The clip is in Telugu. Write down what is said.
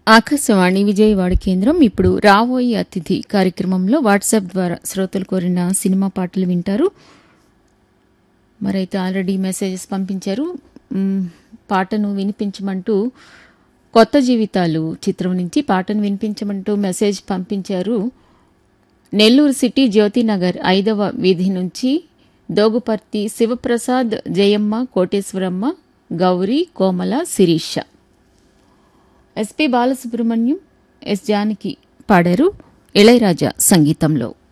ఆకాశవాణి విజయవాడ కేంద్రం ఇప్పుడు రాబోయే అతిథి కార్యక్రమంలో వాట్సాప్ ద్వారా శ్రోతలు కోరిన సినిమా పాటలు వింటారు మరైతే ఆల్రెడీ మెసేజెస్ పంపించారు మ్, పాటను వినిపించమంటూ కొత్త జీవితాలు చిత్రం నుంచి పాటను వినిపించమంటూ మెసేజ్ పంపించారు నెల్లూరు సిటీ జ్యోతినగర్ ఐదవ వీధి నుంచి దోగుపర్తి శివప్రసాద్ జయమ్మ కోటేశ్వరమ్మ గౌరీ కోమల శిరీష ఎస్పి బాలసుబ్రహ్మణ్యం ఎస్ జానకి పాడారు ఇళయరాజా సంగీతంలో